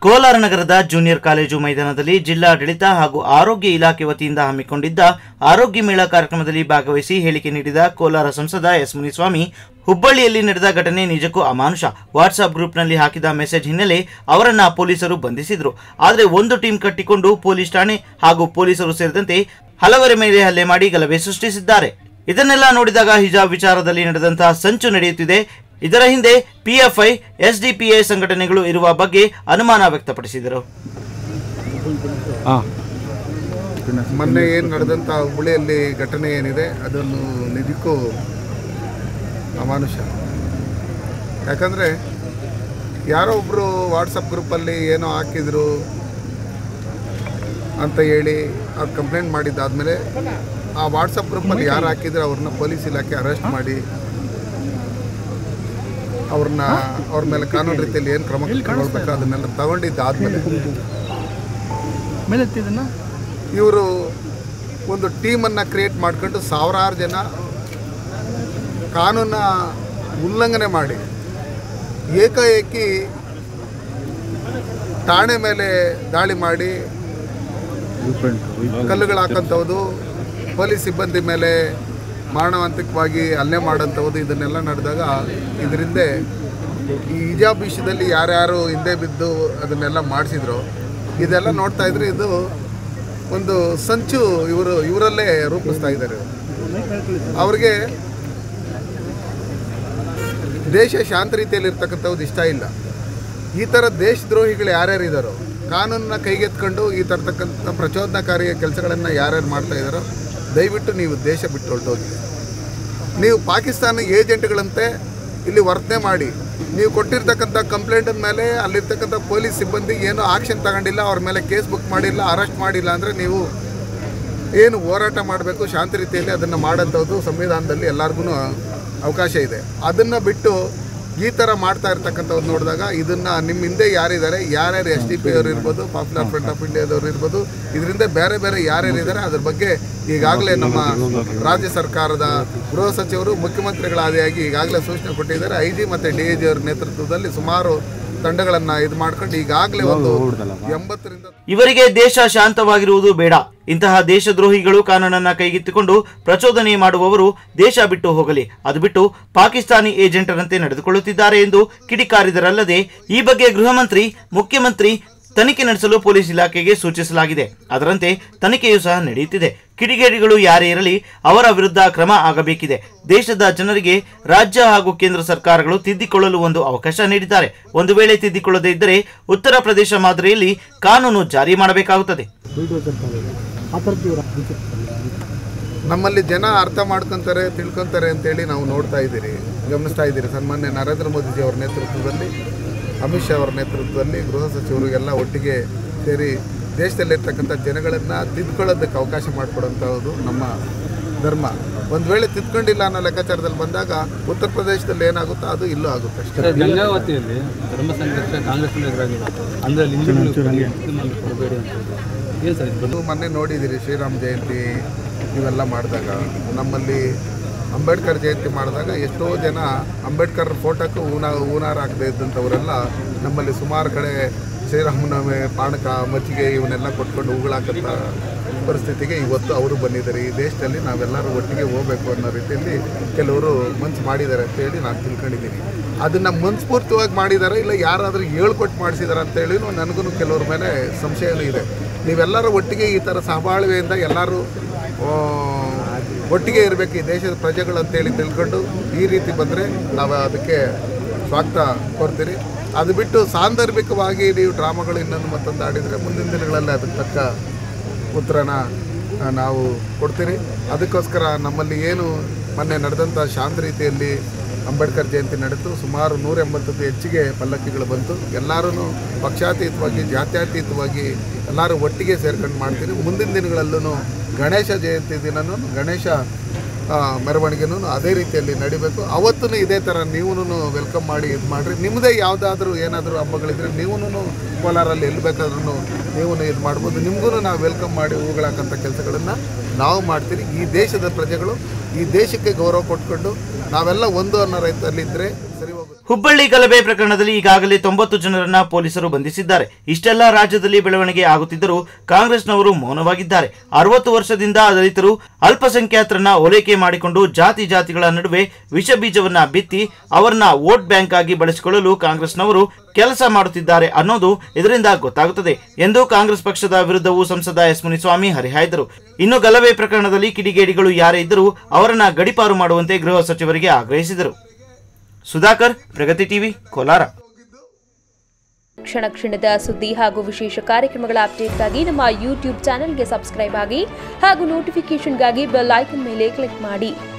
ಕೋಲಾರ ನಗರದ junior college ಮೈದಾನದಲ್ಲಿ ಜಿಲ್ಲಾಡಳಿತ ಹಾಗೂ ಆರೋಗ್ಯ ಇಲಾಖೆ ವತಿಯಿಂದ ಹಮ್ಮಿಕೊಂಡಿದ್ದ ಆರೋಗ್ಯ ಮೇಳ ಕಾರ್ಯಕ್ರಮದಲ್ಲಿ ಭಾಗವಹಿಸಿ ಹೇಳಿಕೆ ನೀಡಿದ ಕೋಲಾರ ಸಂಸದ ಎಸ್ ಮುನಿಸ್ವಾಮಿ ಹುಬ್ಬಳ್ಳಿಯಲ್ಲಿ ನಡೆದ ಘಟನೆ ನಿಜಕ್ಕೂ ಅಮಾನುಷ ವಾಟ್ಸ್ಆಪ್ ಗ್ರೂಪ್ನಲ್ಲಿ ಹಾಕಿದ ಮೆಸೇಜ್ ಹಿನ್ನೆಲೆ ಅವರನ್ನ ಪೊಲೀಸರು ಬಂಧಿಸಿದ್ರು ಆದರೆ ಒಂದು ಟೀಮ್ ಕಟ್ಟಿಕೊಂಡು ಪೊಲೀಸ್ ಠಾಣೆ ಹಾಗೂ ಪೊಲೀಸರು ಸೇರಿದಂತೆ ಹಲವರ ಮೇಲೆ ಹಲ್ಲೆ ಮಾಡಿ ಗಲಭೆ ಸೃಷ್ಟಿಸಿದ್ದಾರೆ ಇದನ್ನೆಲ್ಲ ನೋಡಿದಾಗ ಹಿಜಾಬ್ ವಿಚಾರದಲ್ಲಿ ನಡೆದಂತಹ ಸಂಚು ನಡೆಯುತ್ತಿದೆ ಇದರ ಹಿಂದೆ ಪಿಎಫ್ಐ ಎಸ್ಡಿಪಿಐ ಸಂಘಟನೆಗಳು ಇರುವ ಬಗ್ಗೆ ಅನುಮಾನ ವ್ಯಕ್ತಪಡಿಸಿದರು ಹಾಂ ಮೊನ್ನೆ ಏನು ನಡೆದಂಥ ಹುಬ್ಬಳ್ಳಿಯಲ್ಲಿ ಘಟನೆ ಏನಿದೆ ಅದನ್ನು ನಿಜಕ್ಕೂ ಅಮಾನುಷ ಯಾಕಂದರೆ ಯಾರೋ ಒಬ್ಬರು ವಾಟ್ಸಪ್ ಗ್ರೂಪಲ್ಲಿ ಏನೋ ಹಾಕಿದ್ರು ಅಂತ ಹೇಳಿ ಅದು ಕಂಪ್ಲೇಂಟ್ ಮಾಡಿದ್ದಾದಮೇಲೆ ಆ ವಾಟ್ಸಪ್ ಗ್ರೂಪಲ್ಲಿ ಯಾರು ಹಾಕಿದ್ರು ಅವ್ರನ್ನ ಪೊಲೀಸ್ ಇಲಾಖೆ ಅರೆಸ್ಟ್ ಮಾಡಿ ಅವ್ರನ್ನ ಅವ್ರ ಮೇಲೆ ಕಾನೂನು ರೀತಿಯಲ್ಲಿ ಏನು ಕ್ರಮ ತಗೊಳ್ಬೇಕು ಅದನ್ನೆಲ್ಲ ತಗೊಂಡಿದ್ದಾದ್ಮೇಲೆ ಮೇಲೆ ಇದನ್ನ ಇವರು ಒಂದು ಟೀಮನ್ನು ಕ್ರಿಯೇಟ್ ಮಾಡ್ಕೊಂಡು ಸಾವಿರಾರು ಜನ ಕಾನೂನ ಉಲ್ಲಂಘನೆ ಮಾಡಿ ಏಕಾಏಕಿ ಠಾಣೆ ಮೇಲೆ ದಾಳಿ ಮಾಡಿ ಕಲ್ಲುಗಳು ಹಾಕೋಂಥದ್ದು ಪೊಲೀಸ್ ಸಿಬ್ಬಂದಿ ಮೇಲೆ ಮಾರಣಾಂತಿಕವಾಗಿ ಹಲ್ಲೆ ಮಾಡೋಂಥದ್ದು ಇದನ್ನೆಲ್ಲ ನಡೆದಾಗ ಇದರಿಂದ ಈ ಹಿಜಾಬ್ ವಿಷಯದಲ್ಲಿ ಯಾರ್ಯಾರು ಹಿಂದೆ ಬಿದ್ದು ಅದನ್ನೆಲ್ಲ ಮಾಡಿಸಿದ್ರು ಇದೆಲ್ಲ ನೋಡ್ತಾ ಇದ್ರೆ ಇದು ಒಂದು ಸಂಚು ಇವರು ಇವರಲ್ಲೇ ರೂಪಿಸ್ತಾ ಇದ್ದಾರೆ ಅವ್ರಿಗೆ ದೇಶ ಶಾಂತ ರೀತಿಯಲ್ಲಿ ಇರ್ತಕ್ಕಂಥದ್ದು ಇಷ್ಟ ಇಲ್ಲ ಈ ಥರ ದೇಶದ್ರೋಹಿಗಳು ಯಾರ್ಯಾರು ಇದ್ದಾರೋ ಕಾನೂನನ್ನ ಕೈಗೆತ್ಕೊಂಡು ಈ ತರ್ತಕ್ಕಂಥ ಪ್ರಚೋದನಾಕಾರಿ ಕೆಲಸಗಳನ್ನು ಯಾರ್ಯಾರು ಮಾಡ್ತಾ ಇದ್ದಾರೋ ದಯವಿಟ್ಟು ನೀವು ದೇಶ ಬಿಟ್ಟು ಹೊರಟೋಗಿ ನೀವು ಪಾಕಿಸ್ತಾನ ಏಜೆಂಟ್ಗಳಂತೆ ಇಲ್ಲಿ ವರ್ತನೆ ಮಾಡಿ ನೀವು ಕೊಟ್ಟಿರ್ತಕ್ಕಂಥ ಕಂಪ್ಲೇಂಟಿನ ಮೇಲೆ ಅಲ್ಲಿರ್ತಕ್ಕಂಥ ಪೊಲೀಸ್ ಸಿಬ್ಬಂದಿ ಏನು ಆಕ್ಷನ್ ತಗೊಂಡಿಲ್ಲ ಅವ್ರ ಮೇಲೆ ಕೇಸ್ ಬುಕ್ ಮಾಡಿಲ್ಲ ಅರೆಸ್ಟ್ ಮಾಡಿಲ್ಲ ಅಂದರೆ ನೀವು ಏನು ಹೋರಾಟ ಮಾಡಬೇಕು ಶಾಂತಿ ರೀತಿಯಲ್ಲಿ ಅದನ್ನು ಮಾಡೋಂಥದ್ದು ಸಂವಿಧಾನದಲ್ಲಿ ಎಲ್ಲರಿಗೂ ಅವಕಾಶ ಇದೆ ಅದನ್ನು ಬಿಟ್ಟು ಈ ಥರ ಮಾಡ್ತಾ ಇರ್ತಕ್ಕಂಥದ್ದು ನೋಡಿದಾಗ ಇದನ್ನು ನಿಮ್ಮ ಹಿಂದೆ ಯಾರಿದ್ದಾರೆ ಯಾರ್ಯಾರು ಎಸ್ ಡಿ ಪಿ ಅವರು ಇರ್ಬೋದು ಪಾಪ್ಯುಲರ್ ಫ್ರಂಟ್ ಆಫ್ ಇಂಡಿಯಾದವ್ರು ಇರ್ಬೋದು ಇದರಿಂದ ಬೇರೆ ಬೇರೆ ಯಾರ್ಯಾರು ಇದ್ದಾರೆ ಅದ್ರ ಬಗ್ಗೆ ಈಗಾಗಲೇ ನಮ್ಮ ರಾಜ್ಯ ಸರ್ಕಾರದ ಗೃಹ ಸಚಿವರು ಮುಖ್ಯಮಂತ್ರಿಗಳಾದಿಯಾಗಿ ಈಗಾಗಲೇ ಸೂಚನೆ ಕೊಟ್ಟಿದ್ದಾರೆ ಐ ಜಿ ಮತ್ತು ಡಿ ಐ ಜಿ ಅವರ ನೇತೃತ್ವದಲ್ಲಿ ಸುಮಾರು ತಂಡಗಳನ್ನು ಇದು ಮಾಡ್ಕೊಂಡು ಈಗಾಗಲೇ ಒಂದು ಎಂಬತ್ತರಿಂದ ಇವರಿಗೆ ದೇಶ ಶಾಂತವಾಗಿರುವುದು ಬೇಡ ಇಂತಹ ದೇಶದ್ರೋಹಿಗಳು ಕಾನೂನನ್ನ ಕೈಗೆತ್ತಿಕೊಂಡು ಪ್ರಚೋದನೆ ಮಾಡುವವರು ದೇಶ ಬಿಟ್ಟು ಹೋಗಲಿ ಅದು ಬಿಟ್ಟು ಪಾಕಿಸ್ತಾನಿ ಏಜೆಂಟರಂತೆ ನಡೆದುಕೊಳ್ಳುತ್ತಿದ್ದಾರೆ ಎಂದು ಕಿಡಿಕಾರಿದರಲ್ಲದೆ ಈ ಬಗ್ಗೆ ಗೃಹ ಮಂತ್ರಿ ಮುಖ್ಯಮಂತ್ರಿ ತನಿಖೆ ನಡೆಸಲು ಪೊಲೀಸ್ ಇಲಾಖೆಗೆ ಸೂಚಿಸಲಾಗಿದೆ ಅದರಂತೆ ತನಿಖೆಯೂ ಸಹ ನಡೆಯುತ್ತಿದೆ ಕಿಡಿಗೇಡಿಗಳು ಯಾರೇ ಇರಲಿ ಅವರ ವಿರುದ್ಧ ಕ್ರಮ ಆಗಬೇಕಿದೆ ದೇಶದ ಜನರಿಗೆ ರಾಜ್ಯ ಹಾಗೂ ಕೇಂದ್ರ ಸರ್ಕಾರಗಳು ತಿದ್ದಿಕೊಳ್ಳಲು ಒಂದು ಅವಕಾಶ ನೀಡಿದ್ದಾರೆ ಒಂದು ವೇಳೆ ತಿದ್ದಿಕೊಳ್ಳದೇ ಇದ್ದರೆ ಉತ್ತರ ಪ್ರದೇಶ ಮಾದರಿಯಲ್ಲಿ ಕಾನೂನು ಜಾರಿ ಮಾಡಬೇಕಾಗುತ್ತದೆ ನಮ್ಮಲ್ಲಿ ಜನ ಅರ್ಥ ಮಾಡ್ಕೊತಾರೆ ತಿಳ್ಕೊತಾರೆ ಅಂತೇಳಿ ನಾವು ನೋಡ್ತಾ ಇದ್ದೀರಿ ಗಮನಿಸ್ತಾ ಇದ್ದೀರಿ ಸನ್ಮಾನ್ಯ ನರೇಂದ್ರ ಮೋದಿಜಿ ಅವರ ನೇತೃತ್ವದಲ್ಲಿ ಅಮಿತ್ ಶಾ ಅವರ ನೇತೃತ್ವದಲ್ಲಿ ಗೃಹ ಸಚಿವರು ಎಲ್ಲ ಒಟ್ಟಿಗೆ ಸೇರಿ ದೇಶದಲ್ಲಿರ್ತಕ್ಕಂಥ ಜನಗಳನ್ನು ತಿದ್ಕೊಳ್ಳೋದಕ್ಕೆ ಅವಕಾಶ ಮಾಡಿಕೊಡೋಂಥದ್ದು ನಮ್ಮ ಧರ್ಮ ಒಂದು ವೇಳೆ ತಿದ್ಕೊಂಡಿಲ್ಲ ಅನ್ನೋ ಲೆಕ್ಕಾಚಾರದಲ್ಲಿ ಬಂದಾಗ ಉತ್ತರ ಪ್ರದೇಶದಲ್ಲಿ ಏನಾಗುತ್ತೋ ಅದು ಇಲ್ಲೂ ಆಗುತ್ತೆ ಅಷ್ಟೇ ಸರ್ ಗಂಗಾವತಿಯಲ್ಲಿ ಧರ್ಮ ಸಂಘರ್ಷ ಕಾಂಗ್ರೆಸ್ನ ಎದುರಾಗಿದೆ ಅಂದ್ರೆ ಅಲ್ಲಿ ಹಿಂದೂಗಳು ಇದು ಮಾಡಿ ಕೊಡಬೇಡಿ ಅಂತ ಏನು ಸರ್ ಇದು ನೀವು ಮೊನ್ನೆ ನೋಡಿದ್ದೀರಿ ಶ್ರೀರಾಮ ಜಯಂತಿ ಇವೆಲ್ಲ ಮಾಡಿದಾಗ ನಮ್ಮಲ್ಲಿ ಅಂಬೇಡ್ಕರ್ ಜಯಂತಿ ಮಾಡಿದಾಗ ಎಷ್ಟೋ ಜನ ಅಂಬೇಡ್ಕರ್ ಫೋಟೋಕ್ಕೆ ಹೂನ ಹೂನಾರ ಹಾಕದೇ ಇದ್ದಂಥವರೆಲ್ಲ ನಮ್ಮಲ್ಲಿ ಸುಮಾರು ಕಡೆ ಶ್ರೀರಾಮನವಮಿ ಪಾನಕ ಮಜ್ಜಿಗೆ ಇವನ್ನೆಲ್ಲ ಕೊಟ್ಕೊಂಡು ಹೂಗಳಾಕಂಥ ಪರಿಸ್ಥಿತಿಗೆ ಇವತ್ತು ಅವರು ಬಂದಿದ್ದಾರೆ ಈ ದೇಶದಲ್ಲಿ ನಾವೆಲ್ಲರೂ ಒಟ್ಟಿಗೆ ಹೋಗಬೇಕು ಅನ್ನೋ ರೀತಿಯಲ್ಲಿ ಕೆಲವರು ಮನ್ಸು ಮಾಡಿದ್ದಾರೆ ಅಂತೇಳಿ ನಾನು ತಿಳ್ಕೊಂಡಿದ್ದೀನಿ ಅದನ್ನು ಮನಸ್ಫೂರ್ತಿಯಾಗಿ ಮಾಡಿದ್ದಾರೆ ಇಲ್ಲ ಯಾರಾದರೂ ಹೇಳ್ಕೊಟ್ಟು ಮಾಡಿಸಿದಾರೆ ಅಂತೇಳಿ ನನಗೂ ಕೆಲವ್ರ ಮೇಲೆ ಸಂಶಯನೂ ಇದೆ ನೀವೆಲ್ಲರೂ ಒಟ್ಟಿಗೆ ಈ ಥರ ಸಹಬಾಳ್ವೆಯಿಂದ ಎಲ್ಲರೂ ಆ, ಒಟ್ಟಿಗೆ ಇರಬೇಕು ಈ ದೇಶದ ಪ್ರಜೆಗಳು ಅಂತೇಳಿ ತಿಳ್ಕೊಂಡು ಈ ರೀತಿ ಬಂದರೆ ನಾವು ಅದಕ್ಕೆ ಸ್ವಾಗತ ಕೊಡ್ತೀರಿ ಅದು ಬಿಟ್ಟು ಸಾಂದರ್ಭಿಕವಾಗಿ ನೀವು ಡ್ರಾಮಾಗಳು ಇನ್ನೊಂದು ಮತ್ತೊಂದು ಆಡಿದರೆ ಮುಂದಿನ ದಿನಗಳಲ್ಲಿ ಅದಕ್ಕೆ ತಕ್ಕ ಉತ್ತರನ ಆ, ನಾವು ಕೊಡ್ತೀರಿ ಅದಕ್ಕೋಸ್ಕರ ನಮ್ಮಲ್ಲಿ ಏನು ಮೊನ್ನೆ ನಡೆದಂಥ ಶಾಂತ ರೀತಿಯಲ್ಲಿ ಅಂಬೇಡ್ಕರ್ ಜಯಂತಿ ನಡೆದು ಸುಮಾರು ನೂರ ಎಂಬತ್ತಕ್ಕೂ ಹೆಚ್ಚಿಗೆ ಪಲ್ಲಕ್ಕಿಗಳು ಬಂತು ಎಲ್ಲರೂ ಪಕ್ಷಾತೀತವಾಗಿ ಜಾತ್ಯತೀತವಾಗಿ ಎಲ್ಲರೂ ಒಟ್ಟಿಗೆ ಸೇರ್ಕೊಂಡು ಮಾಡ್ತೀರಿ ಮುಂದಿನ ದಿನಗಳಲ್ಲೂ ಗಣೇಶ ಜಯಂತಿ ದಿನನೂ ಗಣೇಶ ಆ, ಮೆರವಣಿಗೆನೂ ಅದೇ ರೀತಿಯಲ್ಲಿ ನಡಿಬೇಕು ಅವತ್ತೂ ಇದೇ ಥರ ನೀವು ವೆಲ್ಕಮ್ ಮಾಡಿ ಇದು ಮಾಡಿರಿ ನಿಮ್ಮದೇ ಯಾವುದಾದ್ರೂ ಏನಾದರೂ ಹಬ್ಬಗಳಿದ್ರೆ ನೀವು ಕೋಲಾರಲ್ಲಿ ಎಲ್ಲಿ ಬೇಕಾದ್ರೂ ನೀವು ಇದು ಮಾಡ್ಬೋದು ನಿಮಗೂ ನಾವು ವೆಲ್ಕಮ್ ಮಾಡಿ ಹೂಗಳಾಕಂಥ ಕೆಲಸಗಳನ್ನು ನಾವು ಮಾಡ್ತೀರಿ ಈ ದೇಶದ ಪ್ರಜೆಗಳು ಈ ದೇಶಕ್ಕೆ ಗೌರವ ಕೊಟ್ಕೊಂಡು ನಾವೆಲ್ಲ ಒಂದು ಅನ್ನೋ ರೈತಲ್ಲಿದ್ದರೆ ಸರಿ ಹೋಗುತ್ತೆ ಹುಬ್ಬಳ್ಳಿ ಗಲಭೆ ಪ್ರಕರಣದಲ್ಲಿ ಈಗಾಗಲೇ ತೊಂಬತ್ತು ಜನರನ್ನ ಪೊಲೀಸರು ಬಂಧಿಸಿದ್ದಾರೆ ಇಷ್ಟೆಲ್ಲ ರಾಜ್ಯದಲ್ಲಿ ಬೆಳವಣಿಗೆ ಆಗುತ್ತಿದ್ದರೂ ಕಾಂಗ್ರೆಸ್ನವರು ಮೌನವಾಗಿದ್ದಾರೆ ಅರವತ್ತು ವರ್ಷದಿಂದ ದಲಿತರು ಅಲ್ಪಸಂಖ್ಯಾತರನ್ನ ಓಲೈಕೆ ಮಾಡಿಕೊಂಡು ಜಾತಿ ಜಾತಿಗಳ ನಡುವೆ ವಿಷ ಬೀಜವನ್ನ ಬಿತ್ತಿ ಅವರನ್ನ ವೋಟ್ ಬ್ಯಾಂಕ್ ಆಗಿ ಬಳಸಿಕೊಳ್ಳಲು ಕಾಂಗ್ರೆಸ್ನವರು ಕೆಲಸ ಮಾಡುತ್ತಿದ್ದಾರೆ ಅನ್ನೋದು ಇದರಿಂದ ಗೊತ್ತಾಗುತ್ತದೆ ಎಂದು ಕಾಂಗ್ರೆಸ್ ಪಕ್ಷದ ವಿರುದ್ಧವೂ ಸಂಸದ ಎಸ್ ಮುನಿಸ್ವಾಮಿ ಹರಿಹಾಯ್ದರು ಇನ್ನು ಗಲಭೆ ಪ್ರಕರಣದಲ್ಲಿ ಕಿಡಿಗೇಡಿಗಳು ಯಾರೇ ಇದ್ದರೂ ಅವರನ್ನ ಗಡಿಪಾರು ಮಾಡುವಂತೆ ಗೃಹ ಸಚಿವರಿಗೆ ಆಗ್ರಹಿಸಿದರು ಸುಧಾಕರ್ ಪ್ರಗತಿ ಟಿವಿ ಕೋಲಾರ ಕ್ಷಣ ಕ್ಷಣದ ಸುದ್ದಿ ಹಾಗೂ ವಿಶೇಷ ಕಾರ್ಯಕ್ರಮಗಳ ಅಪ್ಡೇಟ್ಗಾಗಿ ನಮ್ಮ ಯೂಟ್ಯೂಬ್ ಚಾನೆಲ್ಗೆ ಸಬ್ಸ್ಕ್ರೈಬ್ ಆಗಿ ಹಾಗೂ ನೋಟಿಫಿಕೇಷನ್ಗಾಗಿ ಬೆಲ್ ಐಕನ್ ಮೇಲೆ ಕ್ಲಿಕ್ ಮಾಡಿ